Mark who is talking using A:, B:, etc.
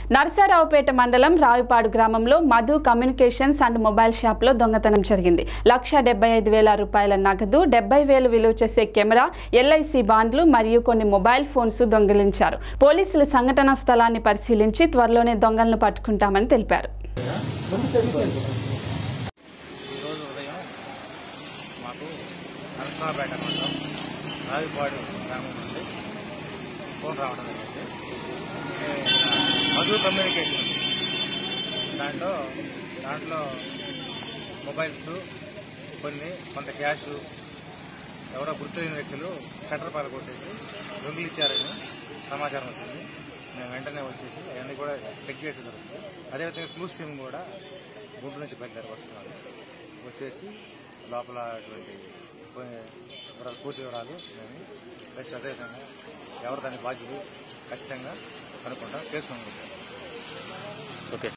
A: నరసరావుపేట మండలం రావిపాడు గ్రామంలో Madhu communications and mobile షాప్లో దొంగతనం జరిగింది లక్ష డెబ్బై ఐదు వేల రూపాయల నగదు డెబ్బై వేలు విలువ చేసే కెమెరా ఎల్ఐసి బాండ్లు మరియు కొన్ని మొబైల్ ఫోన్స్ దొంగిలించారు పోలీసులు సంఘటనా స్థలాన్ని పరిశీలించి త్వరలోనే దొంగలను పట్టుకుంటామని తెలిపారు
B: ఈరోజు ఉదయం మాకు నరసరావుపేట మండలం రావిపాడు గ్రామం నుండి ఫోన్ రావడం జరిగింది ఏ, మధు కమ్యూనికేషన్ దాంట్లో దాంట్లో మొబైల్స్ కొన్ని కొంత క్యాష్ ఎవరో గుర్తులేని వ్యక్తులు షట్టర్ పాలు కొట్టేసి దొంగిలిచ్చారని సమాచారం వచ్చింది మేము వెంటనే వచ్చేసి అవన్నీ కూడా చెక్ చేయడం జరుగుతుంది అదేవిధంగా క్లూస్ టీమ్ కూడా గుంటూరు నుంచి బయలుదేరి వస్తున్నారు వచ్చేసి లోపల అటువంటి కొన్ని వివరాలు పూర్తి వివరాలు మేము ప్లస్ అదేవిధంగా ఎవరు దాని బాధ్యులు ఖచ్చితంగా కనుక్కుంటాం కేసు నమోదు చేస్తాం.
C: ఓకే